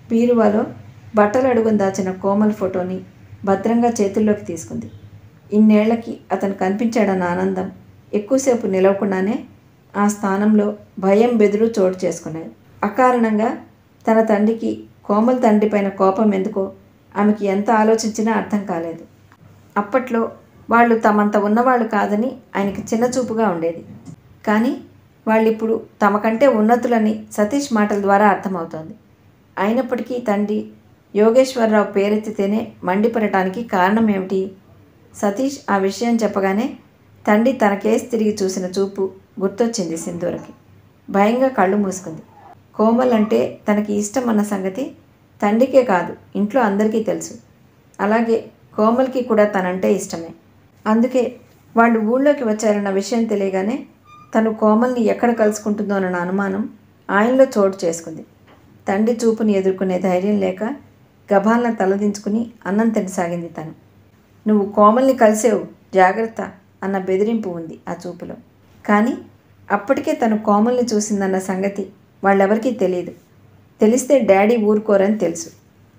బీరువాలో బట్టలు అడుగుని దాచిన కోమల్ ఫోటోని భద్రంగా చేతుల్లోకి తీసుకుంది ఇన్నేళ్లకి అతను కనిపించాడన్న ఆనందం ఎక్కువసేపు నిలవకుండానే ఆ స్థానంలో భయం బెదురు చోటు చేసుకున్నాయి అకారణంగా తన తండ్రికి కోమల్ తండ్రి పైన కోపం ఎందుకో ఆమెకి ఎంత ఆలోచించినా అర్థం కాలేదు అప్పట్లో వాళ్ళు తమంత ఉన్నవాళ్ళు కాదని ఆయనకి చిన్నచూపుగా ఉండేది కానీ వాళ్ళిప్పుడు తమకంటే ఉన్నతులని సతీష్ మాటల ద్వారా అర్థమవుతోంది అయినప్పటికీ తండ్రి యోగేశ్వరరావు పేరెత్తితేనే మండిపడటానికి కారణం ఏమిటి సతీష్ ఆ విషయం చెప్పగానే తండ్రి తన కేసు తిరిగి చూసిన చూపు గుర్తొచ్చింది సింధూరకి భయంగా కళ్ళు మూసుకుంది కోమల్ అంటే తనకి ఇష్టం అన్న సంగతి తండ్రికే కాదు ఇంట్లో అందరికీ తెలుసు అలాగే కోమల్కి కూడా తనంటే ఇష్టమే అందుకే వాళ్ళు ఊళ్ళోకి వచ్చారన్న విషయం తెలియగానే తను కోమల్ని ఎక్కడ కలుసుకుంటుందోనన్న అనుమానం ఆయనలో చోటు చేసుకుంది తండ్రి చూపుని ఎదుర్కొనే ధైర్యం లేక గభాలను తలదించుకుని అన్నం తినసాగింది తను నువ్వు కోమల్ని కలిసేవు జాగ్రత్త అన్న బెదిరింపు ఉంది ఆ చూపులో కానీ అప్పటికే తను కోమల్ని చూసిందన్న సంగతి వాళ్ళెవరికీ తెలియదు తెలిస్తే డాడీ ఊరుకోరని తెలుసు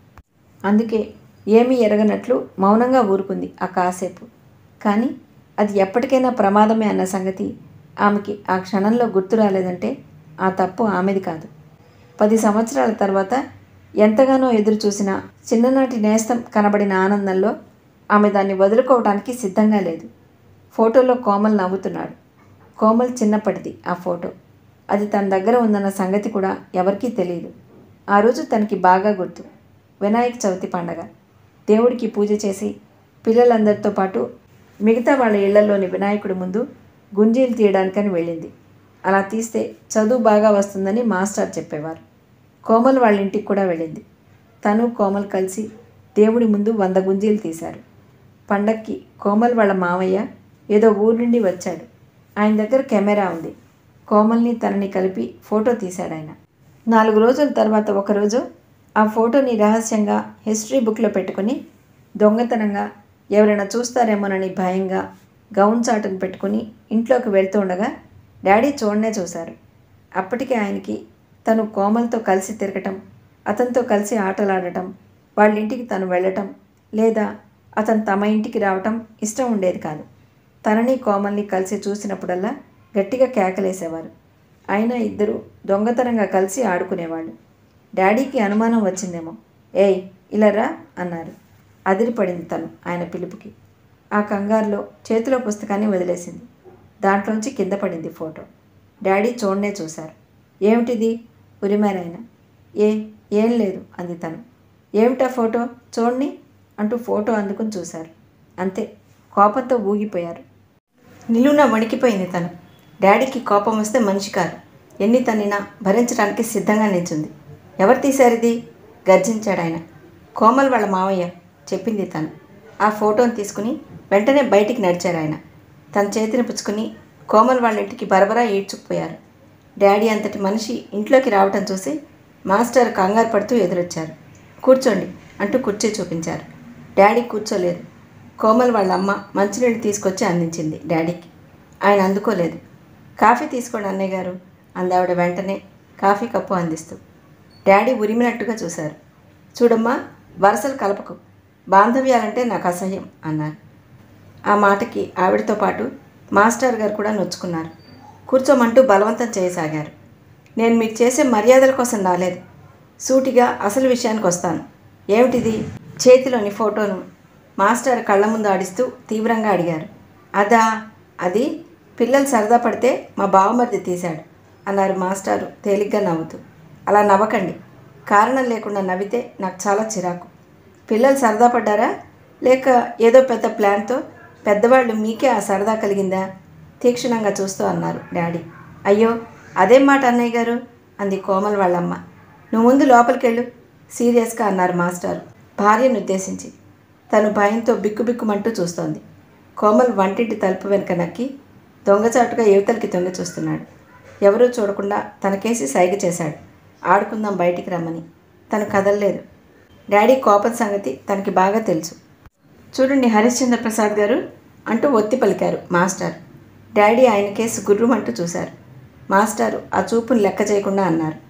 అందుకే ఏమీ ఎరగనట్లు మౌనంగా ఊరుకుంది ఆ కాసేపు కానీ అది ఎప్పటికైనా ప్రమాదమే అన్న సంగతి ఆమెకి ఆ క్షణంలో గుర్తు రాలేదంటే ఆ తప్పు ఆమెది కాదు పది సంవత్సరాల తర్వాత ఎంతగానో ఎదురు చూసిన చిన్ననాటి నేస్తం కనబడిన ఆనందంలో ఆమె దాన్ని వదులుకోవడానికి సిద్ధంగా లేదు ఫోటోలో కోమల్ నవ్వుతున్నాడు కోమల్ చిన్నప్పటిది ఆ ఫోటో అది తన దగ్గర ఉందన్న సంగతి కూడా ఎవరికీ తెలియదు ఆ రోజు తనకి బాగా గుర్తు వినాయక చవితి పండగ దేవుడికి పూజ చేసి పిల్లలందరితో పాటు మిగతా వాళ్ళ ఇళ్లలోని వినాయకుడి ముందు గుంజీలు తీయడానికని వెళ్ళింది అలా తీస్తే చదువు బాగా వస్తుందని మాస్టర్ చెప్పేవారు కోమల్ వాళ్ళ ఇంటికి కూడా వెళ్ళింది తను కోమల్ కలిసి దేవుడి ముందు వంద గుంజీలు తీశారు పండక్కి కోమల్ వాళ్ళ మావయ్య ఏదో ఊరు నుండి వచ్చాడు ఆయన దగ్గర కెమెరా ఉంది కోమల్ని తనని కలిపి ఫోటో తీశాడు ఆయన నాలుగు రోజుల తర్వాత ఒకరోజు ఆ ఫోటోని రహస్యంగా హిస్టరీ బుక్లో పెట్టుకుని దొంగతనంగా ఎవరైనా చూస్తారేమోనని భయంగా గౌన్ చాటును పెట్టుకుని ఇంట్లోకి వెళ్తూ ఉండగా డాడీ చూడనే చూశారు అప్పటికే ఆయనకి తను కోమల్తో కలిసి తిరగటం అతనితో కలిసి ఆటలాడటం వాళ్ళ ఇంటికి తను వెళ్ళటం లేదా అతను తమ ఇంటికి రావటం ఇష్టం ఉండేది కాదు తనని కోమల్ని కలిసి చూసినప్పుడల్లా గట్టిగా కేకలేసేవారు అయినా ఇద్దరు దొంగతనంగా కలిసి ఆడుకునేవాళ్ళు డాడీకి అనుమానం వచ్చిందేమో ఏయ్ ఇలా రా అన్నారు అదిరిపడింది తను ఆయన పిలుపుకి ఆ కంగారులో చేతిలో పుస్తకాన్ని వదిలేసింది దాంట్లోంచి కింద పడింది ఫోటో డాడీ చూడనే చూశారు ఏమిటిది ఉరిమారాయన ఏ ఏం లేదు అంది తను ఏమిటా ఫోటో చూడండి అంటూ ఫోటో అందుకుని చూశారు అంతే కోపంతో ఊగిపోయారు నిలువున వణికిపోయింది తను డాడీకి కోపం వస్తే మనిషి కాదు ఎన్ని తన్నినా భరించడానికి సిద్ధంగా నిల్చుంది ఎవరు తీశారు ఇది గర్జించాడు ఆయన కోమల్ వాళ్ళ మావయ్య చెప్పింది తను ఆ ఫోటోని తీసుకుని వెంటనే బయటికి నడిచారు ఆయన తన చేతిని పుచ్చుకుని కోమల్ వాళ్ళ ఇంటికి బరబరా ఈడ్చుకుపోయారు డాడీ అంతటి మనిషి ఇంట్లోకి రావటం చూసి మాస్టర్ కంగారు పడుతూ ఎదురొచ్చారు కూర్చోండి అంటూ కుర్చీ చూపించారు డాడీ కూర్చోలేదు కోమల్ వాళ్ళ అమ్మ మంచినీళ్ళు తీసుకొచ్చి అందించింది డాడీకి ఆయన అందుకోలేదు కాఫీ తీసుకోండి అన్నయ్య గారు అందావిడ వెంటనే కాఫీ కప్పు అందిస్తూ డాడీ ఉరిమినట్టుగా చూశారు చూడమ్మా వరసలు కలపకు బాంధవ్యాలంటే నాకు అసహ్యం అన్నారు ఆ మాటకి ఆవిడతో పాటు మాస్టర్ గారు కూడా నొచ్చుకున్నారు కూర్చోమంటూ బలవంతం చేయసాగారు నేను మీకు చేసే మర్యాదల కోసం రాలేదు సూటిగా అసలు విషయానికి వస్తాను ఏమిటిది చేతిలోని ఫోటోను మాస్టర్ కళ్ళ ముందు ఆడిస్తూ తీవ్రంగా అడిగారు అదా అది పిల్లలు సరదా పడితే మా బావమరిది తీశాడు అన్నారు మాస్టారు తేలిగ్గా నవ్వుతూ అలా నవ్వకండి కారణం లేకుండా నవ్వితే నాకు చాలా చిరాకు పిల్లలు సరదా పడ్డారా లేక ఏదో పెద్ద ప్లాన్తో పెద్దవాళ్ళు మీకే ఆ సరదా కలిగిందా తీక్షణంగా చూస్తూ అన్నారు డాడీ అయ్యో అదేం మాట అన్నయ్య గారు అంది కోమల్ వాళ్ళమ్మ నువ్వు ముందు లోపలికెళ్ళు సీరియస్గా అన్నారు మాస్టారు భార్యను ఉద్దేశించి తను భయంతో బిక్కుబిక్కుమంటూ చూస్తోంది కోమల్ వంటింటి తలుపు వెనుక నక్కి దొంగచాటుగా యువతలకి తొంగి చూస్తున్నాడు ఎవరూ చూడకుండా తనకేసి సైగ చేశాడు ఆడుకుందాం బయటికి రమ్మని తను కదలలేదు డాడీ కోపం సంగతి తనకి బాగా తెలుసు చూడండి హరిశ్చంద్ర ప్రసాద్ గారు అంటూ ఒత్తి పలికారు మాస్టర్ డాడీ ఆయన కేసు గుర్రుమంటూ చూశారు మాస్టారు ఆ చూపును లెక్క చేయకుండా అన్నారు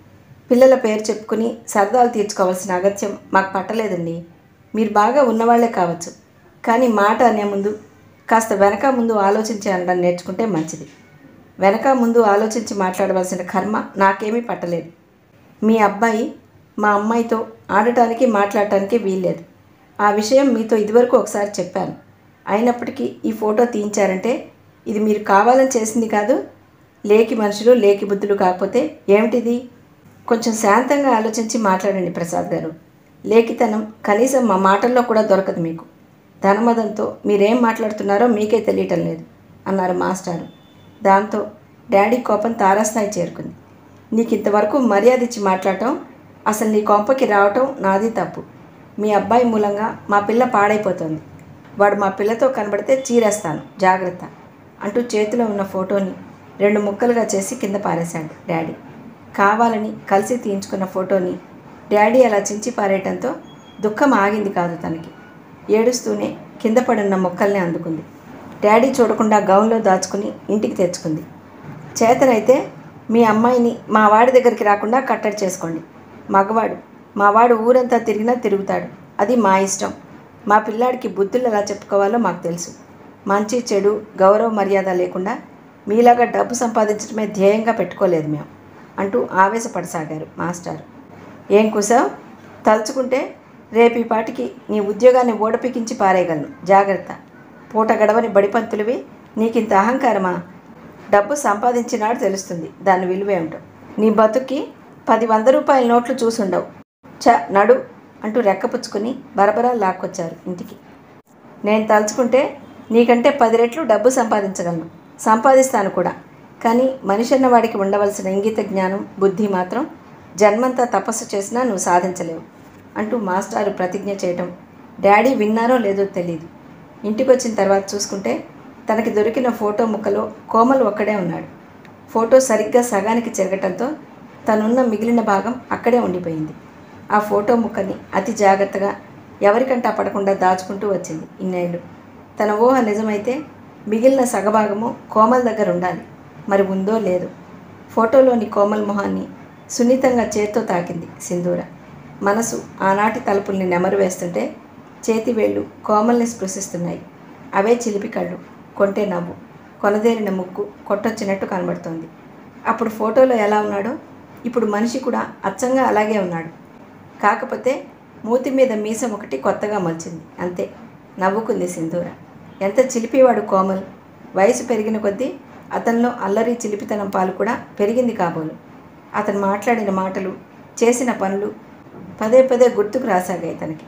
పిల్లల పేరు చెప్పుకుని సరదాలు తీర్చుకోవాల్సిన అగత్యం మాకు పట్టలేదండి మీరు బాగా ఉన్నవాళ్లే కావచ్చు కానీ మాట అనే ముందు కాస్త వెనక ముందు ఆలోచించి అనడం నేర్చుకుంటే మంచిది వెనక ముందు ఆలోచించి మాట్లాడవలసిన కర్మ నాకేమీ పట్టలేదు మీ అబ్బాయి మా అమ్మాయితో ఆడటానికి మాట్లాడటానికి వీల్లేదు ఆ విషయం మీతో ఇదివరకు ఒకసారి చెప్పాను అయినప్పటికీ ఈ ఫోటో తీయించారంటే ఇది మీరు కావాలని చేసింది కాదు లేకి మనుషులు లేకి బుద్ధులు కాకపోతే ఏమిటిది కొంచెం శాంతంగా ఆలోచించి మాట్లాడండి ప్రసాద్ గారు లేఖితనం కనీసం మా మాటల్లో కూడా దొరకదు మీకు ధనమదంతో మీరేం మాట్లాడుతున్నారో మీకే తెలియటం లేదు అన్నారు మాస్టారు దాంతో డాడీ కోపం తారాస్థాయి చేరుకుంది నీకు ఇంతవరకు మర్యాద ఇచ్చి మాట్లాడటం అసలు నీ కొంపకి రావటం నాది తప్పు మీ అబ్బాయి మూలంగా మా పిల్ల పాడైపోతుంది వాడు మా పిల్లతో కనబడితే చీరేస్తాను జాగ్రత్త అంటూ చేతిలో ఉన్న ఫోటోని రెండు ముక్కలుగా చేసి కింద పారేశాడు డాడీ కావాలని కలిసి తీయించుకున్న ఫోటోని డాడీ అలా చించి పారేయటంతో దుఃఖం ఆగింది కాదు తనకి ఏడుస్తూనే కింద పడున్న మొక్కల్ని అందుకుంది డాడీ చూడకుండా గౌన్లో దాచుకుని ఇంటికి తెచ్చుకుంది చేతనైతే మీ అమ్మాయిని మా వాడి దగ్గరికి రాకుండా కట్టడి చేసుకోండి మగవాడు మా వాడు ఊరంతా తిరిగినా తిరుగుతాడు అది మా ఇష్టం మా పిల్లాడికి బుద్ధులు ఎలా చెప్పుకోవాలో మాకు తెలుసు మంచి చెడు గౌరవ మర్యాద లేకుండా మీలాగా డబ్బు సంపాదించడమే ధ్యేయంగా పెట్టుకోలేదు మేము అంటూ ఆవేశపడసాగారు మాస్టర్ ఏం కుసావ్ తలుచుకుంటే రేపు ఈ పాటికి నీ ఉద్యోగాన్ని ఓడపికించి పారేయగలను జాగ్రత్త పూట గడవని బడిపంతులవి నీకింత అహంకారమా డబ్బు సంపాదించినాడు తెలుస్తుంది దాని విలువేమిటో నీ బతుక్కి పది వంద రూపాయల నోట్లు చూసుండవు చ నడు అంటూ రెక్కపుచ్చుకుని బరబరా లాక్కొచ్చారు ఇంటికి నేను తలుచుకుంటే నీకంటే పది రెట్లు డబ్బు సంపాదించగలను సంపాదిస్తాను కూడా కానీ మనిషి అన్న వాడికి ఉండవలసిన ఇంగిత జ్ఞానం బుద్ధి మాత్రం జన్మంతా తపస్సు చేసినా నువ్వు సాధించలేవు అంటూ మాస్టారు ప్రతిజ్ఞ చేయటం డాడీ విన్నారో లేదో తెలియదు ఇంటికి వచ్చిన తర్వాత చూసుకుంటే తనకి దొరికిన ఫోటో ముక్కలో కోమల్ ఒక్కడే ఉన్నాడు ఫోటో సరిగ్గా సగానికి చెరగటంతో తనున్న మిగిలిన భాగం అక్కడే ఉండిపోయింది ఆ ఫోటో ముక్కని అతి జాగ్రత్తగా ఎవరికంటా పడకుండా దాచుకుంటూ వచ్చింది ఇన్నేళ్ళు తన ఊహ నిజమైతే మిగిలిన సగభాగము కోమల్ దగ్గర ఉండాలి మరి ఉందో లేదో ఫోటోలోని కోమల్ మొహాన్ని సున్నితంగా చేత్తో తాకింది సింధూర మనసు ఆనాటి తలుపుల్ని నెమరు వేస్తుంటే చేతి వేళ్ళు కోమల్ని స్పృశిస్తున్నాయి అవే చిలిపి కళ్ళు కొంటే నవ్వు కొనదేరిన ముక్కు కొట్టొచ్చినట్టు కనబడుతోంది అప్పుడు ఫోటోలో ఎలా ఉన్నాడో ఇప్పుడు మనిషి కూడా అచ్చంగా అలాగే ఉన్నాడు కాకపోతే మూతి మీద మీసం ఒకటి కొత్తగా మలిచింది అంతే నవ్వుకుంది సింధూర ఎంత చిలిపివాడు కోమల్ వయసు పెరిగిన కొద్దీ అతనిలో అల్లరి చిలిపితనం పాలు కూడా పెరిగింది కాబోలు అతను మాట్లాడిన మాటలు చేసిన పనులు పదే పదే గుర్తుకు రాసాగాయి తనకి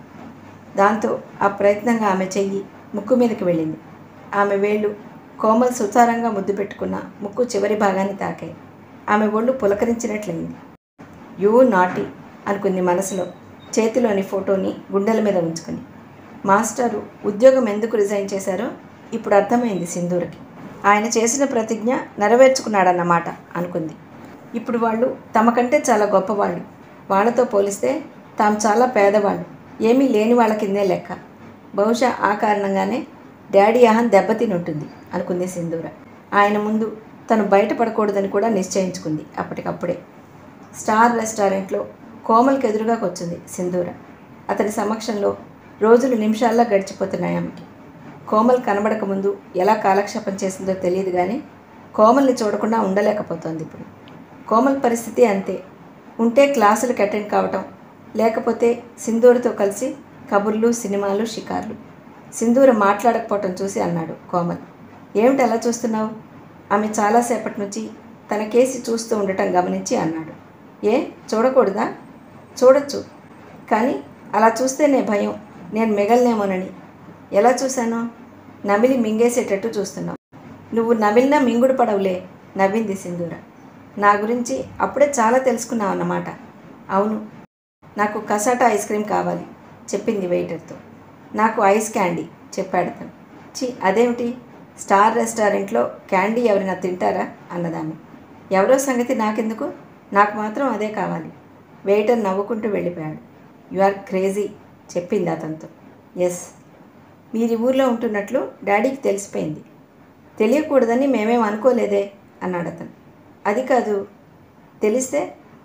దాంతో ఆ ప్రయత్నంగా ఆమె చెయ్యి ముక్కు మీదకి వెళ్ళింది ఆమె వేళ్ళు కోమల్ సుతారంగా ముద్దు పెట్టుకున్న ముక్కు చివరి భాగాన్ని తాకాయి ఆమె ఒళ్ళు పులకరించినట్లయింది యూ నాటి అనుకుంది మనసులో చేతిలోని ఫోటోని గుండెల మీద ఉంచుకుని మాస్టారు ఉద్యోగం ఎందుకు రిజైన్ చేశారో ఇప్పుడు అర్థమైంది సింధూరకి ఆయన చేసిన ప్రతిజ్ఞ నెరవేర్చుకున్నాడన్నమాట అనుకుంది ఇప్పుడు వాళ్ళు తమకంటే చాలా గొప్పవాళ్ళు వాళ్ళతో పోలిస్తే తాము చాలా పేదవాళ్ళు ఏమీ లేని వాళ్ళ కిందే లెక్క బహుశా ఆ కారణంగానే డాడీ అహం దెబ్బతిని ఉంటుంది అనుకుంది సింధూర ఆయన ముందు తను బయటపడకూడదని కూడా నిశ్చయించుకుంది అప్పటికప్పుడే స్టార్ రెస్టారెంట్లో కోమల్కి ఎదురుగా కూర్చుంది సింధూర అతని సమక్షంలో రోజులు నిమిషాల్లో గడిచిపోతున్నాయి ఆమెకి కోమల్ కనబడక ముందు ఎలా కాలక్షేపం చేసిందో తెలియదు కానీ కోమల్ని చూడకుండా ఉండలేకపోతోంది ఇప్పుడు కోమల్ పరిస్థితి అంతే ఉంటే క్లాసులకు అటెండ్ కావటం లేకపోతే సింధూరతో కలిసి కబుర్లు సినిమాలు షికార్లు సింధూర మాట్లాడకపోవటం చూసి అన్నాడు కోమల్ ఏమిటి అలా చూస్తున్నావు ఆమె చాలాసేపటి నుంచి తన కేసి చూస్తూ ఉండటం గమనించి అన్నాడు ఏ చూడకూడదా చూడొచ్చు కానీ అలా చూస్తేనే భయం నేను మిగలనేమోనని ఎలా చూశాను నమిలి మింగేసేటట్టు చూస్తున్నావు నువ్వు నమిలినా మింగుడు పడవులే నవ్వింది సింధూర నా గురించి అప్పుడే చాలా తెలుసుకున్నావు అన్నమాట అవును నాకు కసాటా ఐస్ క్రీమ్ కావాలి చెప్పింది వెయిటర్తో నాకు ఐస్ క్యాండీ చెప్పాడు అతను చి అదేమిటి స్టార్ రెస్టారెంట్లో క్యాండీ ఎవరైనా తింటారా అన్నదాన్ని ఎవరో సంగతి నాకెందుకు నాకు మాత్రం అదే కావాలి వెయిటర్ నవ్వుకుంటూ వెళ్ళిపోయాడు యు ఆర్ క్రేజీ చెప్పింది అతనితో ఎస్ మీరు ఈ ఊర్లో ఉంటున్నట్లు డాడీకి తెలిసిపోయింది తెలియకూడదని మేమేం అనుకోలేదే అన్నాడు అతను అది కాదు తెలిస్తే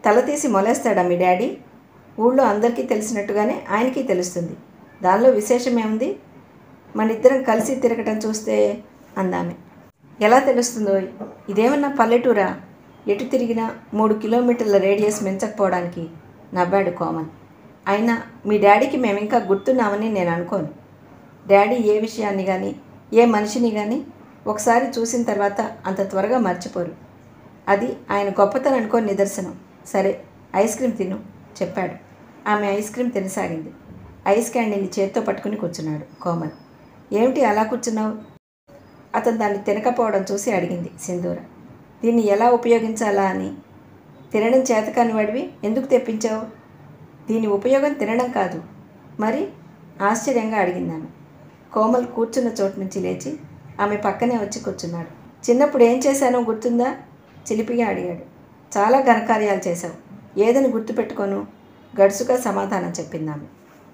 తల తీసి మొలేస్తాడా మీ డాడీ ఊళ్ళో అందరికీ తెలిసినట్టుగానే ఆయనకి తెలుస్తుంది దానిలో విశేషం ఏముంది మన ఇద్దరం కలిసి తిరగటం చూస్తే అందామె ఎలా తెలుస్తుందో ఇదేమన్నా పల్లెటూరా ఎటు తిరిగినా మూడు కిలోమీటర్ల రేడియస్ మించకపోవడానికి నవ్వాడు కోమల్ అయినా మీ డాడీకి మేము ఇంకా గుర్తున్నామని నేను అనుకోను డాడీ ఏ విషయాన్ని కానీ ఏ మనిషిని కానీ ఒకసారి చూసిన తర్వాత అంత త్వరగా మర్చిపోరు అది ఆయన గొప్పతనం అనుకో నిదర్శనం సరే ఐస్ క్రీమ్ తిను చెప్పాడు ఆమె ఐస్ క్రీమ్ తినసాగింది ఐస్ క్యాండీని చేత్తో పట్టుకుని కూర్చున్నాడు కోమల్ ఏమిటి అలా కూర్చున్నావు అతను దాన్ని తినకపోవడం చూసి అడిగింది సింధూర దీన్ని ఎలా ఉపయోగించాలా అని తినడం చేతకాని వాడివి ఎందుకు తెప్పించావు దీని ఉపయోగం తినడం కాదు మరి ఆశ్చర్యంగా అడిగిందామె కోమల్ కూర్చున్న చోటు నుంచి లేచి ఆమె పక్కనే వచ్చి కూర్చున్నాడు చిన్నప్పుడు ఏం చేశానో గుర్తుందా చిలిపిగా అడిగాడు చాలా ఘనకార్యాలు చేశావు ఏదని గుర్తుపెట్టుకోను గడుసుగా సమాధానం చెప్పిందామె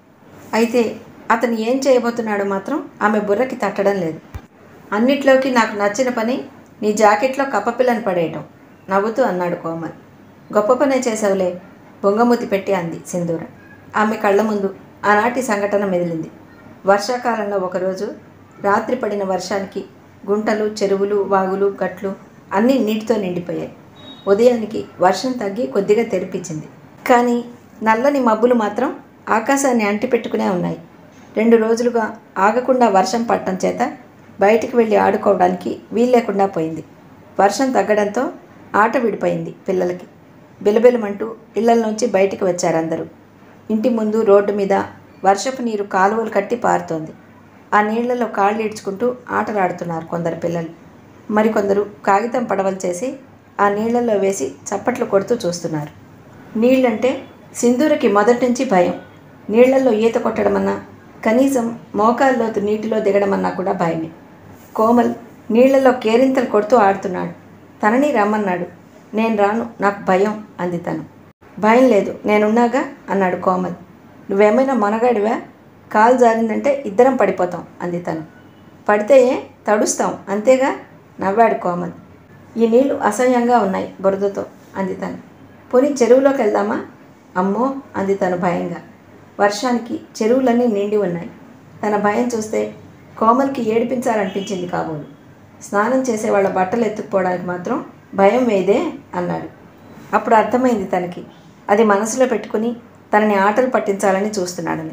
అయితే అతను ఏం చేయబోతున్నాడో మాత్రం ఆమె బుర్రకి తట్టడం లేదు అన్నిట్లోకి నాకు నచ్చిన పని నీ జాకెట్లో కప్పపిల్లని పడేయటం నవ్వుతూ అన్నాడు కోమల్ గొప్ప పనే చేసావులే బొంగమూతి పెట్టి అంది సింధూర ఆమె కళ్ళ ముందు ఆనాటి సంఘటన మెదిలింది వర్షాకాలంలో ఒకరోజు రాత్రి పడిన వర్షానికి గుంటలు చెరువులు వాగులు గట్లు అన్నీ నీటితో నిండిపోయాయి ఉదయానికి వర్షం తగ్గి కొద్దిగా తెరిపించింది కానీ నల్లని మబ్బులు మాత్రం ఆకాశాన్ని అంటిపెట్టుకునే ఉన్నాయి రెండు రోజులుగా ఆగకుండా వర్షం పట్టడం చేత బయటికి వెళ్ళి ఆడుకోవడానికి వీలు లేకుండా పోయింది వర్షం తగ్గడంతో ఆట విడిపోయింది పిల్లలకి బిలబిలమంటూ ఇళ్లలోంచి బయటికి వచ్చారందరూ ఇంటి ముందు రోడ్డు మీద వర్షపు నీరు కాలువలు కట్టి పారుతోంది ఆ నీళ్లలో కాళ్ళు ఈడ్చుకుంటూ ఆటలాడుతున్నారు కొందరు పిల్లలు మరికొందరు కాగితం పడవలు చేసి ఆ నీళ్లలో వేసి చప్పట్లు కొడుతూ చూస్తున్నారు నీళ్ళంటే సింధూరకి మొదటి నుంచి భయం నీళ్లలో ఈత కొట్టడమన్నా కనీసం మోకాల్లోతు నీటిలో దిగడమన్నా కూడా భయమే కోమల్ నీళ్లలో కేరింతలు కొడుతూ ఆడుతున్నాడు తనని రమ్మన్నాడు నేను రాను నాకు భయం అంది తను భయం లేదు నేనున్నాగా అన్నాడు కోమల్ నువ్వేమైనా మొనగాడివా కాలు జారిందంటే ఇద్దరం పడిపోతాం అంది తను పడితే ఏ తడుస్తాం అంతేగా నవ్వాడు కోమల్ ఈ నీళ్లు అసహ్యంగా ఉన్నాయి బురదతో అంది తను పోనీ చెరువులోకి వెళ్దామా అమ్మో అంది తను భయంగా వర్షానికి చెరువులన్నీ నిండి ఉన్నాయి తన భయం చూస్తే కోమల్కి ఏడిపించాలనిపించింది కాబోలు స్నానం చేసే వాళ్ళ బట్టలు ఎత్తుకుపోవడానికి మాత్రం భయం వేయదే అన్నాడు అప్పుడు అర్థమైంది తనకి అది మనసులో పెట్టుకుని తనని ఆటలు పట్టించాలని చూస్తున్నాడని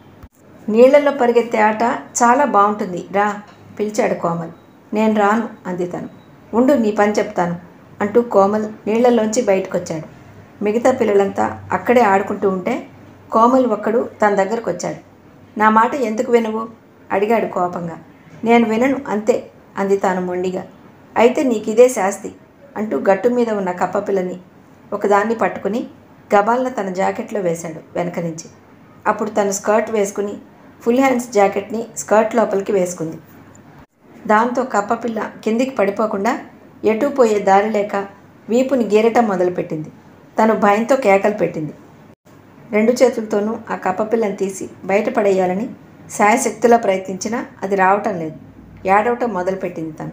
నీళ్లలో పరిగెత్తే ఆట చాలా బాగుంటుంది రా పిలిచాడు కోమల్ నేను రాను అంది తను ఉండు నీ పని చెప్తాను అంటూ కోమల్ నీళ్లలోంచి బయటకొచ్చాడు మిగతా పిల్లలంతా అక్కడే ఆడుకుంటూ ఉంటే కోమల్ ఒక్కడు తన దగ్గరకు వచ్చాడు నా మాట ఎందుకు వినవు అడిగాడు కోపంగా నేను వినను అంతే అంది తాను మొండిగా అయితే నీకు ఇదే శాస్తి అంటూ గట్టు మీద ఉన్న కప్పపిల్లని ఒకదాన్ని పట్టుకుని గబాల్న తన జాకెట్లో వేశాడు వెనక నుంచి అప్పుడు తను స్కర్ట్ వేసుకుని ఫుల్ హ్యాండ్స్ జాకెట్ని స్కర్ట్ లోపలికి వేసుకుంది దాంతో కప్పపిల్ల కిందికి పడిపోకుండా ఎటూ పోయే దారి లేక వీపుని గీరటం మొదలుపెట్టింది తను భయంతో కేకలు పెట్టింది రెండు చేతులతోనూ ఆ కప్పపిల్లని తీసి బయటపడేయాలని శాయశక్తిలో ప్రయత్నించినా అది రావటం లేదు ఏడవటం మొదలుపెట్టింది తను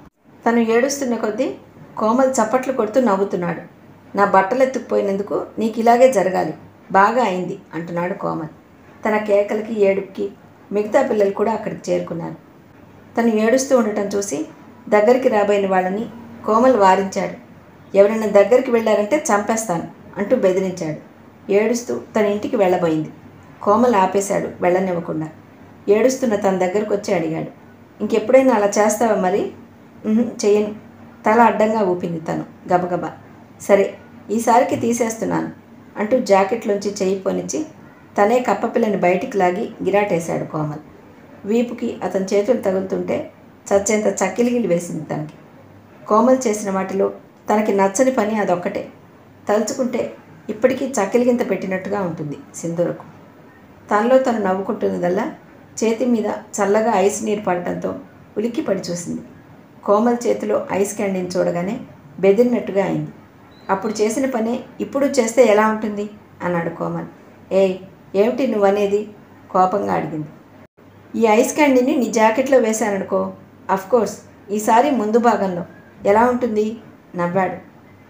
తను ఏడుస్తున్న కొద్దీ కోమల్ చప్పట్లు కొడుతూ నవ్వుతున్నాడు నా బట్టలు ఎత్తుకుపోయినందుకు నీకు ఇలాగే జరగాలి బాగా అయింది అంటున్నాడు కోమల్ తన కేకలకి ఏడుపుకి మిగతా పిల్లలు కూడా అక్కడికి చేరుకున్నారు తను ఏడుస్తూ ఉండటం చూసి దగ్గరికి రాబోయిన వాళ్ళని కోమల్ వారించాడు ఎవరైనా దగ్గరికి వెళ్ళారంటే చంపేస్తాను అంటూ బెదిరించాడు ఏడుస్తూ తన ఇంటికి వెళ్ళబోయింది కోమల్ ఆపేశాడు వెళ్ళనివ్వకుండా ఏడుస్తున్న తన దగ్గరకు వచ్చి అడిగాడు ఇంకెప్పుడైనా అలా చేస్తావా మరి "ఉహుం, చెయ్యను తల అడ్డంగా ఊపింది తను గబగబా సరే ఈసారికి తీసేస్తున్నాను అంటూ జాకెట్లోంచి చెయ్యి పోనిచ్చి తనే కప్పపిల్లని బయటికి లాగి గిరాటేశాడు కోమల్ వీపుకి అతని చేతులు తగులుతుంటే చచ్చేంత చక్కిలిగిలి వేసింది తనకి కోమల్ చేసిన వాటిలో తనకి నచ్చని పని అదొక్కటే తలుచుకుంటే ఇప్పటికీ చక్కిలిగింత పెట్టినట్టుగా ఉంటుంది సింధూరకు తనలో తను నవ్వుకుంటున్నదల్లా చేతి మీద చల్లగా ఐస్ నీరు పడటంతో ఉలిక్కి పడి చూసింది కోమల్ చేతిలో ఐస్ క్యాండీని చూడగానే బెదిరినట్టుగా అయింది అప్పుడు చేసిన పనే ఇప్పుడు చేస్తే ఎలా ఉంటుంది అన్నాడు కోమల్ ఏయ్ ఏమిటి నువ్వనేది కోపంగా అడిగింది ఈ ఐస్ క్యాండీని నీ జాకెట్లో వేశాననుకో కోర్స్ ఈసారి ముందు భాగంలో ఎలా ఉంటుంది నవ్వాడు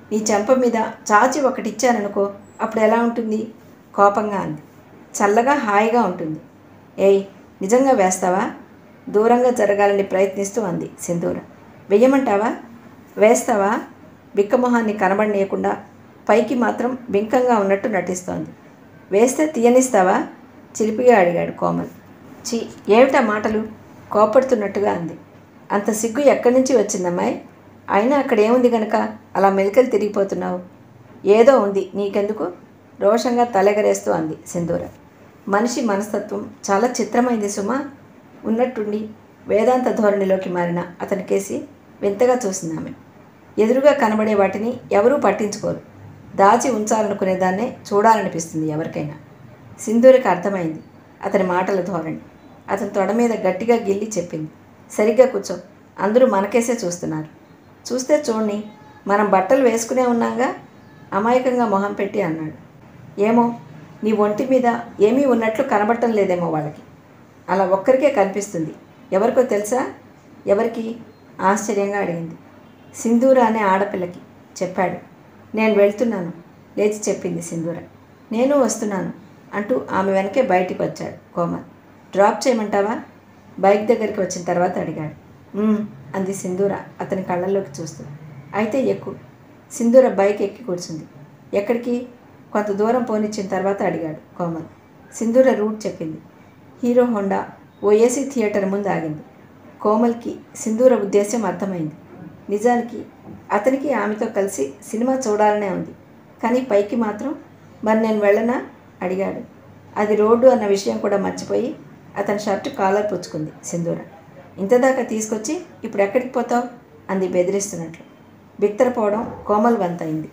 నీ చెంప మీద చాచి ఒకటి ఇచ్చాననుకో అప్పుడు ఎలా ఉంటుంది కోపంగా అంది చల్లగా హాయిగా ఉంటుంది ఏయ్ నిజంగా వేస్తావా దూరంగా జరగాలని ప్రయత్నిస్తూ అంది సింధూర వెయ్యమంటావా వేస్తావా బిక్కమొహాన్ని కనబడనీయకుండా పైకి మాత్రం బింకంగా ఉన్నట్టు నటిస్తోంది వేస్తే తీయనిస్తావా చిలిపిగా అడిగాడు కోమల్ చి ఏమిటా మాటలు కోపడుతున్నట్టుగా అంది అంత సిగ్గు ఎక్కడి నుంచి వచ్చిందమ్మాయి అయినా అక్కడ ఏముంది గనక అలా మెలికలు తిరిగిపోతున్నావు ఏదో ఉంది నీకెందుకు రోషంగా తలెగరేస్తూ అంది సింధూర మనిషి మనస్తత్వం చాలా చిత్రమైంది సుమా ఉన్నట్టుండి వేదాంత ధోరణిలోకి మారిన అతని కేసి వింతగా చూసింది ఆమె ఎదురుగా కనబడే వాటిని ఎవరూ పట్టించుకోరు దాచి ఉంచాలనుకునే దాన్నే చూడాలనిపిస్తుంది ఎవరికైనా సింధూరికి అర్థమైంది అతని మాటల ధోరణి అతని తొడ మీద గట్టిగా గిల్లి చెప్పింది సరిగ్గా కూర్చో అందరూ మనకేసే చూస్తున్నారు చూస్తే చూడండి మనం బట్టలు వేసుకునే ఉన్నాగా అమాయకంగా మొహం పెట్టి అన్నాడు ఏమో నీ ఒంటి మీద ఏమీ ఉన్నట్లు కనబడటం లేదేమో వాళ్ళకి అలా ఒక్కరికే కనిపిస్తుంది ఎవరికో తెలుసా ఎవరికి ఆశ్చర్యంగా అడిగింది సింధూర అనే ఆడపిల్లకి చెప్పాడు నేను వెళ్తున్నాను లేచి చెప్పింది సింధూర నేను వస్తున్నాను అంటూ ఆమె వెనకే బయటికి వచ్చాడు కోమల్ డ్రాప్ చేయమంటావా బైక్ దగ్గరికి వచ్చిన తర్వాత అడిగాడు "ఉమ్," అంది సింధూర అతని కళ్ళల్లోకి చూస్తూ అయితే ఎక్కు సింధూర బైక్ ఎక్కి కూర్చుంది ఎక్కడికి కొంత దూరం పోనిచ్చిన తర్వాత అడిగాడు కోమల్ సింధూర రూట్ చెప్పింది హీరో హోండా ఓ ఏసీ థియేటర్ ముందు ఆగింది కోమల్కి సింధూర ఉద్దేశం అర్థమైంది నిజానికి అతనికి ఆమెతో కలిసి సినిమా చూడాలనే ఉంది కానీ పైకి మాత్రం మరి నేను వెళ్ళనా అడిగాడు అది రోడ్డు అన్న విషయం కూడా మర్చిపోయి అతని షర్టు కాలర్ పుచ్చుకుంది సింధూర ఇంతదాకా తీసుకొచ్చి ఇప్పుడు ఎక్కడికి పోతావు అంది బెదిరిస్తున్నట్లు బిత్తరపోవడం కోమల్ వంతైంది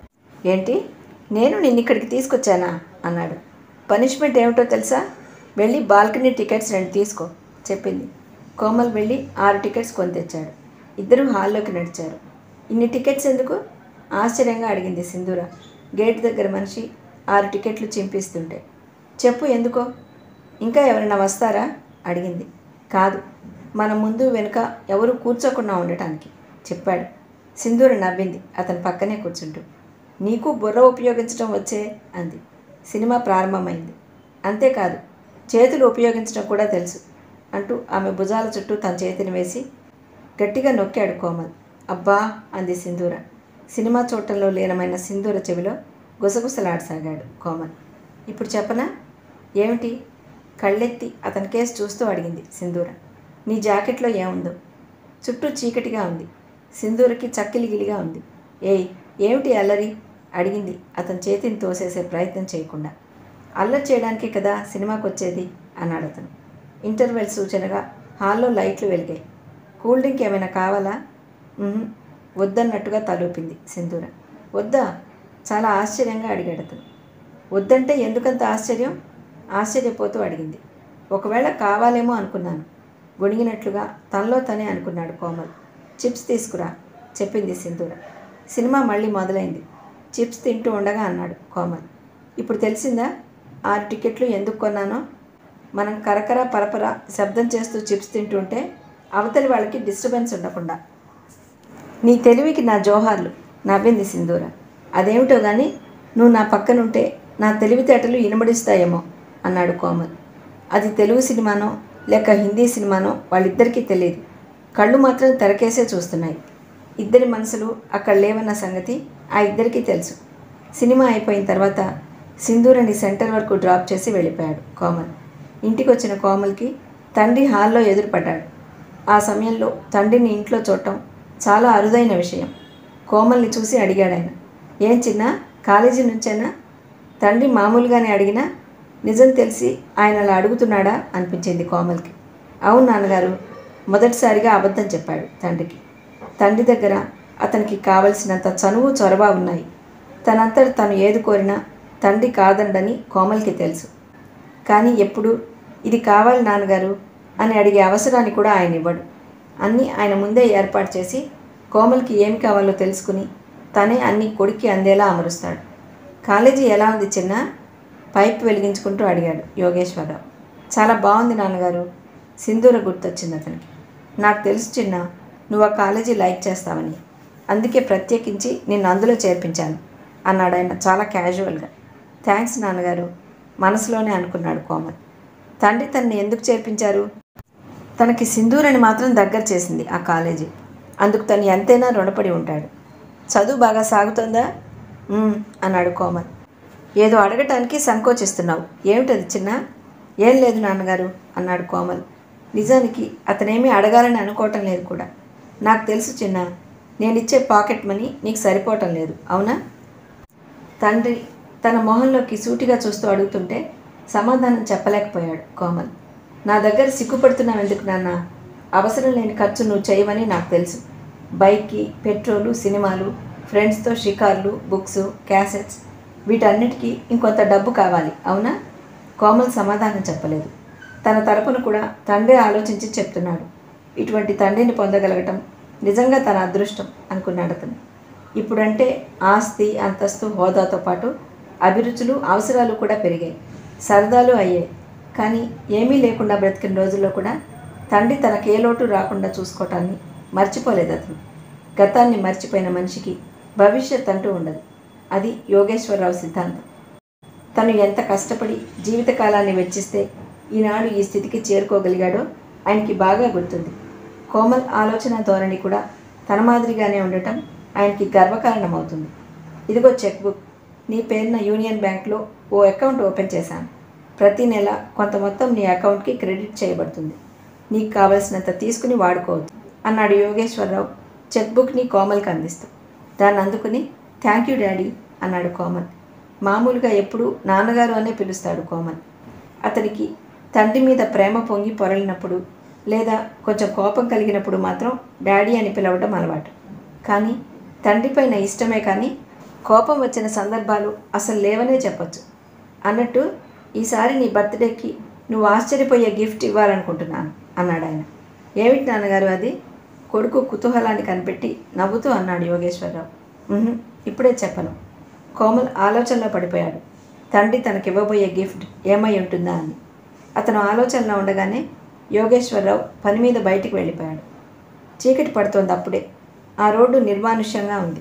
ఏంటి నేను నిన్ను ఇక్కడికి తీసుకొచ్చానా అన్నాడు పనిష్మెంట్ ఏమిటో తెలుసా వెళ్ళి బాల్కనీ టికెట్స్ రెండు తీసుకో చెప్పింది కోమల్ వెళ్ళి ఆరు టికెట్స్ కొని తెచ్చాడు ఇద్దరూ హాల్లోకి నడిచారు ఇన్ని టికెట్స్ ఎందుకు ఆశ్చర్యంగా అడిగింది సింధూర గేట్ దగ్గర మనిషి ఆరు టికెట్లు చింపిస్తుంటే చెప్పు ఎందుకో ఇంకా ఎవరైనా వస్తారా అడిగింది కాదు మన ముందు వెనుక ఎవరు కూర్చోకుండా ఉండటానికి చెప్పాడు సింధూర నవ్వింది అతని పక్కనే కూర్చుంటూ నీకు బుర్ర ఉపయోగించడం వచ్చే అంది సినిమా ప్రారంభమైంది అంతేకాదు చేతులు ఉపయోగించడం కూడా తెలుసు అంటూ ఆమె భుజాల చుట్టూ తన చేతిని వేసి గట్టిగా నొక్కాడు కోమల్ అబ్బా అంది సింధూర సినిమా చూడటంలో లీనమైన సింధూర చెవిలో గుసగుసలాడసాగాడు కోమల్ ఇప్పుడు చెప్పనా ఏమిటి కళ్ళెత్తి అతని కేసు చూస్తూ అడిగింది సింధూర నీ జాకెట్లో ఏముందో చుట్టూ చీకటిగా ఉంది సింధూరకి చక్కిలిగిలిగా ఉంది ఏయ్ ఏమిటి అల్లరి అడిగింది అతని చేతిని తోసేసే ప్రయత్నం చేయకుండా అల్లరి చేయడానికే కదా సినిమాకి వచ్చేది అన్నాడు అతను ఇంటర్వెల్ సూచనగా హాల్లో లైట్లు వెలిగాయి కూల్ డ్రింక్ ఏమైనా కావాలా "ఉహుం." వద్దన్నట్టుగా తలూపింది సింధూర వద్దా చాలా ఆశ్చర్యంగా అడిగాడు అతను వద్దంటే ఎందుకంత ఆశ్చర్యం ఆశ్చర్యపోతూ అడిగింది ఒకవేళ కావాలేమో అనుకున్నాను గొణిగినట్లుగా తనలో తనే అనుకున్నాడు కోమల్ చిప్స్ తీసుకురా చెప్పింది సింధూర సినిమా మళ్ళీ మొదలైంది చిప్స్ తింటూ ఉండగా అన్నాడు కోమల్ ఇప్పుడు తెలిసిందా ఆరు టికెట్లు ఎందుకు కొన్నానో మనం కరకర పరపర శబ్దం చేస్తూ చిప్స్ తింటుంటే అవతలి వాళ్ళకి డిస్టర్బెన్స్ ఉండకుండా నీ తెలివికి నా జోహార్లు నవ్వింది సింధూర అదేమిటో కానీ నువ్వు నా పక్కనుంటే నా తెలివితేటలు ఇనబడిస్తాయేమో అన్నాడు కోమల్ అది తెలుగు సినిమానో లేక హిందీ సినిమానో వాళ్ళిద్దరికీ తెలియదు కళ్ళు మాత్రం తెరకేసే చూస్తున్నాయి ఇద్దరి మనసులు అక్కడ లేవన్న సంగతి ఆ ఇద్దరికీ తెలుసు సినిమా అయిపోయిన తర్వాత సింధూరని సెంటర్ వరకు డ్రాప్ చేసి వెళ్ళిపోయాడు కోమల్ ఇంటికి వచ్చిన కోమల్కి తండ్రి హాల్లో ఎదురుపడ్డాడు ఆ సమయంలో తండ్రిని ఇంట్లో చూడటం చాలా అరుదైన విషయం కోమల్ని చూసి అడిగాడు ఆయన ఏం చిన్న కాలేజీ నుంచేనా తండ్రి మామూలుగానే అడిగినా నిజం తెలిసి ఆయన అలా అడుగుతున్నాడా అనిపించింది కోమల్కి అవును నాన్నగారు మొదటిసారిగా అబద్ధం చెప్పాడు తండ్రికి తండ్రి దగ్గర అతనికి కావలసినంత చనువు చొరవ ఉన్నాయి తనంతట తను ఏది కోరినా తండ్రి కాదండని కోమల్కి తెలుసు కానీ ఎప్పుడు ఇది కావాలి నాన్నగారు అని అడిగే అవసరాన్ని కూడా ఆయన ఇవ్వడు అన్నీ ఆయన ముందే ఏర్పాటు చేసి కోమల్కి ఏమి కావాలో తెలుసుకుని తనే అన్ని కొడుక్కి అందేలా అమరుస్తాడు కాలేజీ ఎలా ఉంది చిన్న పైప్ వెలిగించుకుంటూ అడిగాడు యోగేశ్వరరావు చాలా బాగుంది నాన్నగారు సింధూర గుర్తొచ్చింది అతనికి నాకు తెలుసు చిన్న నువ్వు ఆ కాలేజీ లైక్ చేస్తావని అందుకే ప్రత్యేకించి నిన్ను అందులో చేర్పించాను అన్నాడు ఆయన చాలా క్యాజువల్గా థ్యాంక్స్ నాన్నగారు మనసులోనే అనుకున్నాడు కోమల్ తండ్రి తనని ఎందుకు చేర్పించారు తనకి సింధూరని మాత్రం దగ్గర చేసింది ఆ కాలేజీ అందుకు తను ఎంతైనా రుణపడి ఉంటాడు చదువు బాగా సాగుతోందా "ఉమ్," అన్నాడు కోమల్ ఏదో అడగటానికి సంకోచిస్తున్నావు ఏమిటది చిన్న ఏం లేదు నాన్నగారు అన్నాడు కోమల్ నిజానికి అతనేమీ అడగాలని అనుకోవటం లేదు కూడా నాకు తెలుసు చిన్న నేనిచ్చే పాకెట్ మనీ నీకు సరిపోవటం లేదు అవునా తండ్రి తన మొహంలోకి సూటిగా చూస్తూ అడుగుతుంటే సమాధానం చెప్పలేకపోయాడు కోమల్ నా దగ్గర సిగ్గుపడుతున్నావు ఎందుకు నాన్న అవసరం లేని ఖర్చు నువ్వు చేయవని నాకు తెలుసు బైక్కి పెట్రోలు సినిమాలు ఫ్రెండ్స్తో షికార్లు బుక్స్ క్యాసెట్స్ వీటన్నిటికీ ఇంకొంత డబ్బు కావాలి అవునా కోమల్ సమాధానం చెప్పలేదు తన తరపున కూడా తండ్రి ఆలోచించి చెప్తున్నాడు ఇటువంటి తండ్రిని పొందగలగటం నిజంగా తన అదృష్టం అనుకున్నాడు అతను ఇప్పుడంటే ఆస్తి అంతస్తు హోదాతో పాటు అభిరుచులు అవసరాలు కూడా పెరిగాయి సరదాలు అయ్యాయి కానీ ఏమీ లేకుండా బ్రతికిన రోజుల్లో కూడా తండ్రి తనకే లోటు రాకుండా చూసుకోవటాన్ని మర్చిపోలేదు అతను గతాన్ని మర్చిపోయిన మనిషికి భవిష్యత్ అంటూ ఉండదు అది యోగేశ్వరరావు సిద్ధాంతం తను ఎంత కష్టపడి జీవితకాలాన్ని వెచ్చిస్తే ఈనాడు ఈ స్థితికి చేరుకోగలిగాడో ఆయనకి బాగా గుర్తుంది కోమల్ ఆలోచన ధోరణి కూడా తన మాదిరిగానే ఉండటం ఆయనకి గర్వకారణమవుతుంది ఇదిగో చెక్ బుక్ నీ పేరున యూనియన్ బ్యాంక్లో ఓ అకౌంట్ ఓపెన్ చేశాను ప్రతి నెల కొంత మొత్తం నీ అకౌంట్కి క్రెడిట్ చేయబడుతుంది నీకు కావలసినంత తీసుకుని వాడుకోవచ్చు అన్నాడు యోగేశ్వరరావు చెక్ బుక్ని కోమల్కి అందిస్తూ దాన్ని అందుకుని థ్యాంక్ యూ డాడీ అన్నాడు కోమల్ మామూలుగా ఎప్పుడూ నాన్నగారు అనే పిలుస్తాడు కోమల్ అతనికి తండ్రి మీద ప్రేమ పొంగి పొరలినప్పుడు లేదా కొంచెం కోపం కలిగినప్పుడు మాత్రం డాడీ అని పిలవడం అలవాటు కానీ తండ్రిపైన ఇష్టమే కానీ కోపం వచ్చిన సందర్భాలు అసలు లేవనే చెప్పొచ్చు అన్నట్టు ఈసారి నీ బర్త్డేకి నువ్వు ఆశ్చర్యపోయే గిఫ్ట్ ఇవ్వాలనుకుంటున్నాను అన్నాడు ఆయన ఏమిటి నాన్నగారు అది కొడుకు కుతూహలాన్ని కనిపెట్టి నవ్వుతూ అన్నాడు యోగేశ్వరరావు "ఉహుం, ఇప్పుడే చెప్పను కోమల్ ఆలోచనలో పడిపోయాడు తండ్రి తనకివ్వబోయే గిఫ్ట్ ఏమై ఉంటుందా అని అతను ఆలోచనలో ఉండగానే యోగేశ్వరరావు పని మీద బయటికి వెళ్ళిపోయాడు చీకటి పడుతోంది అప్పుడే ఆ రోడ్డు నిర్మానుష్యంగా ఉంది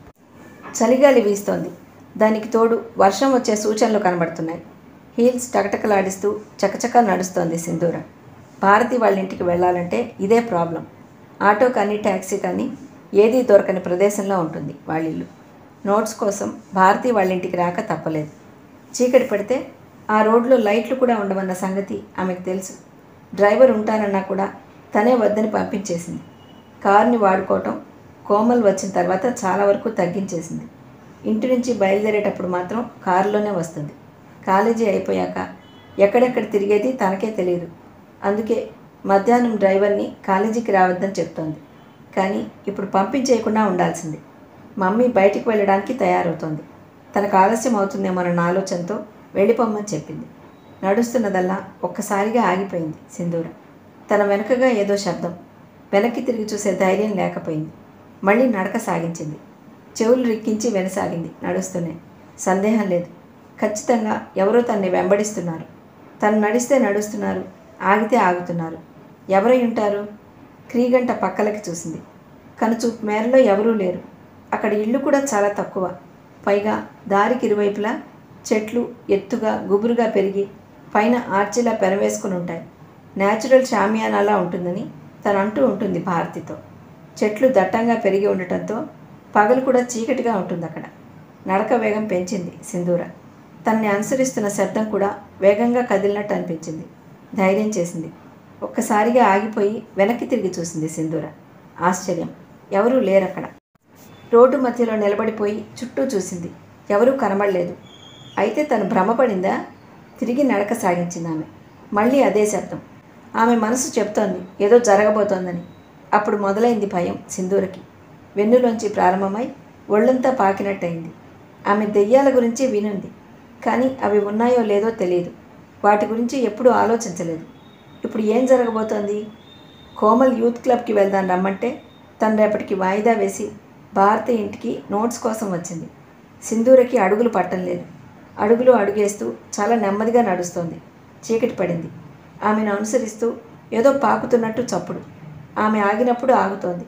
చలిగాలి వీస్తోంది దానికి తోడు వర్షం వచ్చే సూచనలు కనబడుతున్నాయి హీల్స్ టకటకలాడిస్తూ చకచకా నడుస్తోంది సింధూర భారతి వాళ్ళ ఇంటికి వెళ్ళాలంటే ఇదే ప్రాబ్లం ఆటో కానీ ట్యాక్సీ కానీ ఏదీ దొరకని ప్రదేశంలో ఉంటుంది వాళ్ళ ఇల్లు నోట్స్ కోసం భారతి వాళ్ళ ఇంటికి రాక తప్పలేదు చీకటి పడితే ఆ రోడ్లో లైట్లు కూడా ఉండవన్న సంగతి ఆమెకు తెలుసు డ్రైవర్ ఉంటానన్నా కూడా తనే వద్దని పంపించేసింది కారుని వాడుకోవటం కోమల్ వచ్చిన తర్వాత చాలా వరకు తగ్గించేసింది ఇంటి నుంచి బయలుదేరేటప్పుడు మాత్రం కారులోనే వస్తుంది కాలేజీ అయిపోయాక ఎక్కడెక్కడ తిరిగేది తనకే తెలియదు అందుకే మధ్యాహ్నం డ్రైవర్ని కాలేజీకి రావద్దని చెప్తోంది కానీ ఇప్పుడు పంపించేయకుండా ఉండాల్సింది మమ్మీ బయటికి వెళ్ళడానికి తయారవుతోంది తనకు ఆలస్యం అవుతుందేమోనన్న ఆలోచనతో వెళ్ళిపోమ్మని చెప్పింది నడుస్తున్నదల్లా ఒక్కసారిగా ఆగిపోయింది సింధూర తన వెనుకగా ఏదో శబ్దం వెనక్కి తిరిగి చూసే ధైర్యం లేకపోయింది మళ్ళీ నడక సాగించింది చెవులు రిక్కించి వెనసాగింది నడుస్తూనే సందేహం లేదు ఖచ్చితంగా ఎవరో తన్ని వెంబడిస్తున్నారు తను నడిస్తే నడుస్తున్నారు ఆగితే ఆగుతున్నారు ఎవరై ఉంటారు క్రీగంట పక్కలకి చూసింది కనుచూపు మేరలో ఎవరూ లేరు అక్కడ ఇల్లు కూడా చాలా తక్కువ పైగా దారికి ఇరువైపులా చెట్లు ఎత్తుగా గుబురుగా పెరిగి పైన ఆర్చిలా పెనవేసుకుని ఉంటాయి న్యాచురల్ షామియానాలా ఉంటుందని తను అంటూ ఉంటుంది భారతితో చెట్లు దట్టంగా పెరిగి ఉండటంతో పగలు కూడా చీకటిగా ఉంటుంది అక్కడ నడక వేగం పెంచింది సింధూర తనని అనుసరిస్తున్న శబ్దం కూడా వేగంగా కదిలినట్టు అనిపించింది ధైర్యం చేసింది ఒక్కసారిగా ఆగిపోయి వెనక్కి తిరిగి చూసింది సింధూర ఆశ్చర్యం ఎవరూ లేరక్కడ రోడ్డు మధ్యలో నిలబడిపోయి చుట్టూ చూసింది ఎవరూ కనబడలేదు అయితే తను భ్రమపడిందా తిరిగి నడక సాగించింది ఆమె మళ్ళీ అదే శబ్దం ఆమె మనసు చెప్తోంది ఏదో జరగబోతోందని అప్పుడు మొదలైంది భయం సింధూరకి వెన్నులోంచి ప్రారంభమై ఒళ్ళంతా పాకినట్టయింది ఆమె దెయ్యాల గురించి వినుంది కానీ అవి ఉన్నాయో లేదో తెలియదు వాటి గురించి ఎప్పుడూ ఆలోచించలేదు ఇప్పుడు ఏం జరగబోతోంది కోమల్ యూత్ క్లబ్కి వెళ్దాం రమ్మంటే తను రేపటికి వాయిదా వేసి భారతి ఇంటికి నోట్స్ కోసం వచ్చింది సింధూరకి అడుగులు పట్టం లేదు అడుగులు అడుగేస్తూ చాలా నెమ్మదిగా నడుస్తోంది చీకటి పడింది ఆమెను అనుసరిస్తూ ఏదో పాకుతున్నట్టు చప్పుడు ఆమె ఆగినప్పుడు ఆగుతోంది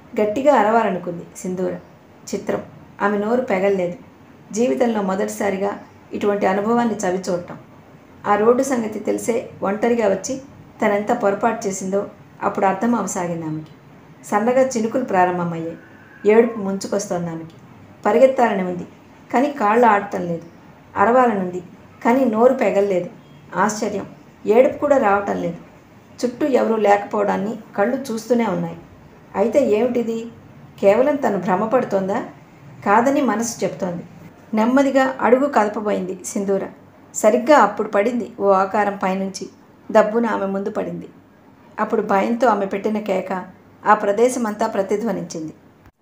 గట్టిగా అరవాలనుకుంది సింధూర చిత్రం ఆమె నోరు పెగల్లేదు జీవితంలో మొదటిసారిగా ఇటువంటి అనుభవాన్ని చవిచూడటం ఆ రోడ్డు సంగతి తెలిసే ఒంటరిగా వచ్చి తనెంత పొరపాటు చేసిందో అప్పుడు అర్థం అవసాగింది ఆమెకి సన్నగా చినుకులు ప్రారంభమయ్యాయి ఏడుపు ముంచుకొస్తోంది ఆమెకి పరిగెత్తాలని ఉంది కానీ కాళ్ళు ఆడటం లేదు అరవాలనుంది కానీ నోరు పెగల్లేదు ఆశ్చర్యం ఏడుపు కూడా రావటం లేదు చుట్టూ ఎవరూ లేకపోవడాన్ని కళ్ళు చూస్తూనే ఉన్నాయి అయితే ఏమిటిది కేవలం తను భ్రమపడుతోందా కాదని మనసు చెప్తోంది నెమ్మదిగా అడుగు కదపబోయింది సింధూర సరిగ్గా అప్పుడు పడింది ఓ ఆకారం పైనుంచి దబ్బున ఆమె ముందు పడింది అప్పుడు భయంతో ఆమె పెట్టిన కేక ఆ ప్రదేశమంతా ప్రతిధ్వనించింది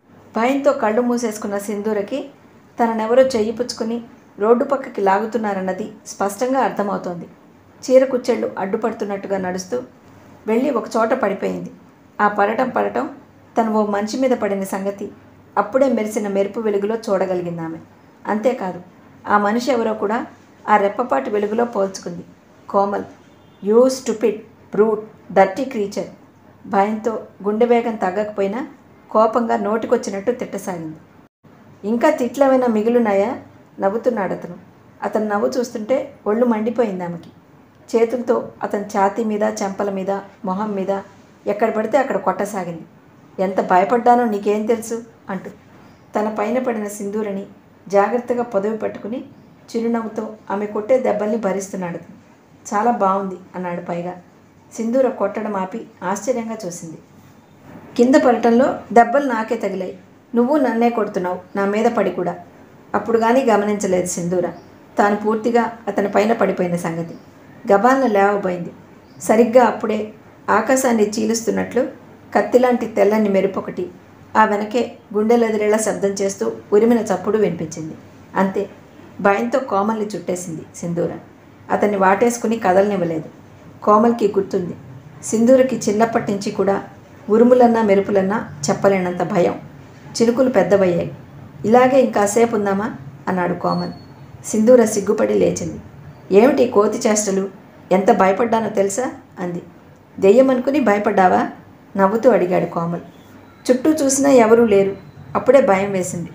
భయంతో కళ్ళు మూసేసుకున్న సింధూరకి తననెవరో చెయ్యి పుచ్చుకుని రోడ్డు పక్కకి లాగుతున్నారన్నది స్పష్టంగా అర్థమవుతోంది చీర కుచ్చెళ్ళు అడ్డుపడుతున్నట్టుగా నడుస్తూ వెళ్ళి ఒక చోట పడిపోయింది ఆ పడటం పడటం తను ఓ మంచి మీద పడిన సంగతి అప్పుడే మెరిసిన మెరుపు వెలుగులో చూడగలిగింది ఆమె అంతేకాదు ఆ మనిషి ఎవరో కూడా ఆ రెప్పపాటి వెలుగులో పోల్చుకుంది Komal you stupid brute dirty creature భయంతో గుండె వేగం తగ్గకపోయినా కోపంగా నోటికొచ్చినట్టు తిట్టసాగింది ఇంకా తిట్లమైనా మిగులున్నాయా నవ్వుతున్నాడు అతను అతను నవ్వు చూస్తుంటే ఒళ్ళు మండిపోయింది ఆమెకి చేతులతో అతని ఛాతీ మీద చెంపల మీద మొహం మీద ఎక్కడ పడితే అక్కడ కొట్టసాగింది ఎంత భయపడ్డానో నీకేం తెలుసు అంటూ తన పైన పడిన సింధూరని జాగ్రత్తగా పొదవి పట్టుకుని చిరునవ్వుతో ఆమె కొట్టే దెబ్బల్ని భరిస్తున్నాడు అతను చాలా బాగుంది అన్నాడు పైగా సింధూర కొట్టడం ఆపి ఆశ్చర్యంగా చూసింది కింద పడటంలో దెబ్బలు నాకే తగిలాయి నువ్వు నన్నే కొడుతున్నావు నా మీద పడి కూడా అప్పుడు కానీ గమనించలేదు సింధూర తాను పూర్తిగా అతని పైన పడిపోయిన సంగతి గబాలను లేవబోయింది సరిగ్గా అప్పుడే ఆకాశాన్ని చీలుస్తున్నట్లు కత్తిలాంటి తెల్లని మెరుపొకటి ఆ వెనకే గుండెలెదిరేలా శబ్దం చేస్తూ ఉరిమిన చప్పుడు వినిపించింది అంతే భయంతో కోమల్ని చుట్టేసింది సింధూర అతన్ని వాటేసుకుని కదలనివ్వలేదు కోమల్కి గుర్తుంది సింధూరకి చిన్నప్పటి నుంచి కూడా ఉరుములన్నా మెరుపులన్నా చెప్పలేనంత భయం చినుకులు పెద్దవయ్యాయి ఇలాగే ఇంకాసేపు ఉందామా అన్నాడు కోమల్ సింధూర సిగ్గుపడి లేచింది ఏమిటి కోతి చేష్టలు ఎంత భయపడ్డానో తెలుసా అంది దెయ్యమనుకుని భయపడ్డావా నవ్వుతూ అడిగాడు కోమల్ చుట్టూ చూసినా ఎవరూ లేరు అప్పుడే భయం వేసింది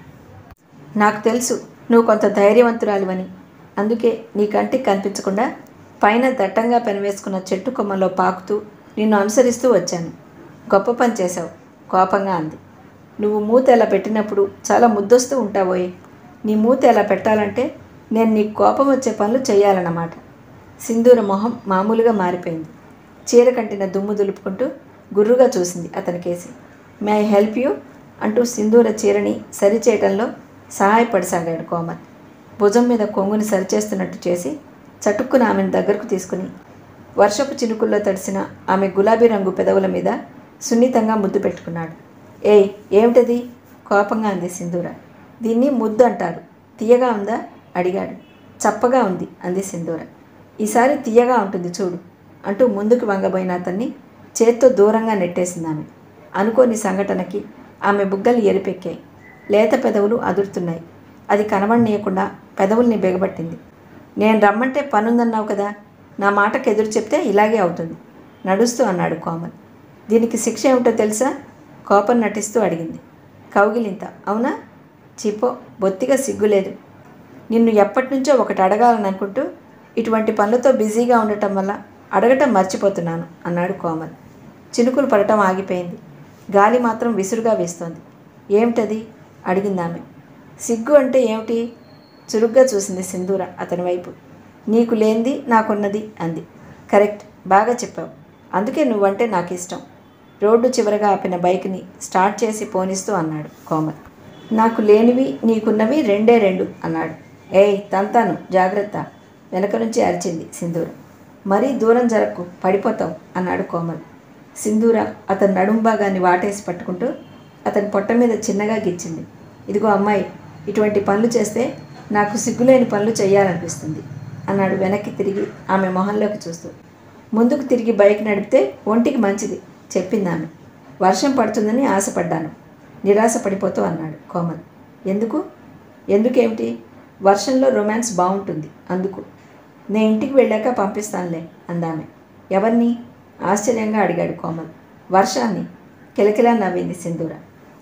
నాకు తెలుసు నువ్వు కొంత ధైర్యవంతురాలివని అందుకే నీ కంటికి కనిపించకుండా పైన దట్టంగా పెనవేసుకున్న చెట్టు కొమ్మలో పాకుతూ నిన్ను అనుసరిస్తూ వచ్చాను గొప్ప పని చేశావు కోపంగా అంది నువ్వు మూత ఎలా పెట్టినప్పుడు చాలా ముద్దొస్తూ ఉంటావోయే నీ మూత ఎలా పెట్టాలంటే నేను నీకు కోపం వచ్చే పనులు చేయాలన్నమాట సింధూర మొహం మామూలుగా మారిపోయింది చీర కంటిన దుమ్ము దులుపుకుంటూ గుర్రుగా చూసింది అతనికేసి మే ఐ హెల్ప్ యూ అంటూ సింధూర చీరని సరిచేయటంలో సహాయపడసాగాడు కోమల్ భుజం మీద కొంగుని సరిచేస్తున్నట్టు చేసి చటుక్కున ఆమెను దగ్గరకు తీసుకుని వర్షపు చినుకుల్లో తడిసిన ఆమె గులాబీ రంగు పెదవుల మీద సున్నితంగా ముద్దు పెట్టుకున్నాడు ఏయ్ ఏమిటది కోపంగా అంది సింధూర దీన్ని ముద్దు అంటారు తీయగా ఉందా అడిగాడు చప్పగా ఉంది అంది సింధూర ఈసారి తీయగా ఉంటుంది చూడు అంటూ ముందుకు వంగబోయిన అతన్ని చేత్తో దూరంగా నెట్టేసింది ఆమె అనుకోని సంఘటనకి ఆమె బుగ్గలు ఎరిపెక్కాయి లేత పెదవులు అదురుతున్నాయి అది కనబడనీయకుండా పెదవుల్ని బిగబట్టింది నేను రమ్మంటే పనుందన్నావు కదా నా మాటకు ఎదురు చెప్తే ఇలాగే అవుతుంది నడుస్తూ అన్నాడు కోమల్ దీనికి శిక్ష ఏమిటో తెలుసా కోపం నటిస్తూ అడిగింది కౌగిలింత అవునా చిపో బొత్తిగా సిగ్గులేదు నిన్ను ఎప్పటి నుంచో ఒకటి అడగాలని అనుకుంటూ ఇటువంటి పనులతో బిజీగా ఉండటం వల్ల అడగటం మర్చిపోతున్నాను అన్నాడు కోమల్ చినుకులు పడటం ఆగిపోయింది గాలి మాత్రం విసురుగా వీస్తోంది ఏమిటది అడిగింది ఆమె సిగ్గు అంటే ఏమిటి చురుగ్గా చూసింది సింధూర అతని వైపు నీకు లేనిది నాకున్నది అంది కరెక్ట్ బాగా చెప్పావు అందుకే నువ్వంటే నాకు ఇష్టం రోడ్డు చివరగా ఆపిన బైక్ని స్టార్ట్ చేసి పోనిస్తూ అన్నాడు కోమల్ నాకు లేనివి నీకున్నవి రెండే రెండు అన్నాడు ఏయ్ తంతాను జాగ్రత్త వెనక నుంచి అరిచింది సింధూర మరీ దూరం జరక్కు పడిపోతావు అన్నాడు కోమల్ సింధూర అతని నడుం భాగాన్ని వాటేసి పట్టుకుంటూ అతని పొట్ట మీద చిన్నగా గిచ్చింది ఇదిగో అమ్మాయి ఇటువంటి పనులు చేస్తే నాకు సిగ్గులేని పనులు చేయాలనిపిస్తుంది అన్నాడు వెనక్కి తిరిగి ఆమె మొహంలోకి చూస్తూ ముందుకు తిరిగి బైక్ నడిపితే ఒంటికి మంచిది చెప్పింది ఆమె వర్షం పడుతుందని ఆశపడ్డాను నిరాశ పడిపోతూ అన్నాడు కోమల్ ఎందుకు ఎందుకేమిటి వర్షంలో రొమాన్స్ బాగుంటుంది అందుకు నేను ఇంటికి వెళ్ళాక పంపిస్తానులే అందామె ఎవరిని ఆశ్చర్యంగా అడిగాడు కోమల్ వర్షాన్ని కిలకిలా నవ్వింది సింధూర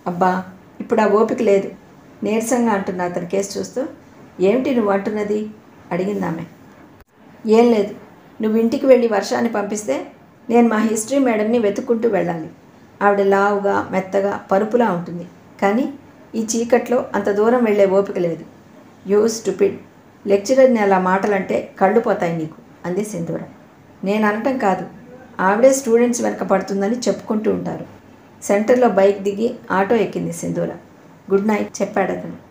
అబ్బా ఇప్పుడు ఆ ఓపిక లేదు నీరసంగా అంటున్న అతని కేసు చూస్తూ ఏమిటి నువ్వు అంటున్నది అడిగింది ఆమె ఏం లేదు నువ్వు ఇంటికి వెళ్ళి వర్షాన్ని పంపిస్తే నేను మా హిస్టరీ మేడంని వెతుక్కుంటూ వెళ్ళాలి ఆవిడ లావుగా మెత్తగా పరుపులా ఉంటుంది కానీ ఈ చీకట్లో అంత దూరం వెళ్ళే ఓపిక లేదు యూ స్టూపిడ్ లెక్చరర్ని అలా మాటలంటే కళ్ళు పోతాయి నీకు అంది సింధూర నేను అనటం కాదు ఆవిడే స్టూడెంట్స్ వెనక పడుతుందని చెప్పుకుంటూ ఉంటారు సెంటర్లో బైక్ దిగి ఆటో ఎక్కింది సింధూర గుడ్ నైట్ చెప్పాడు అతను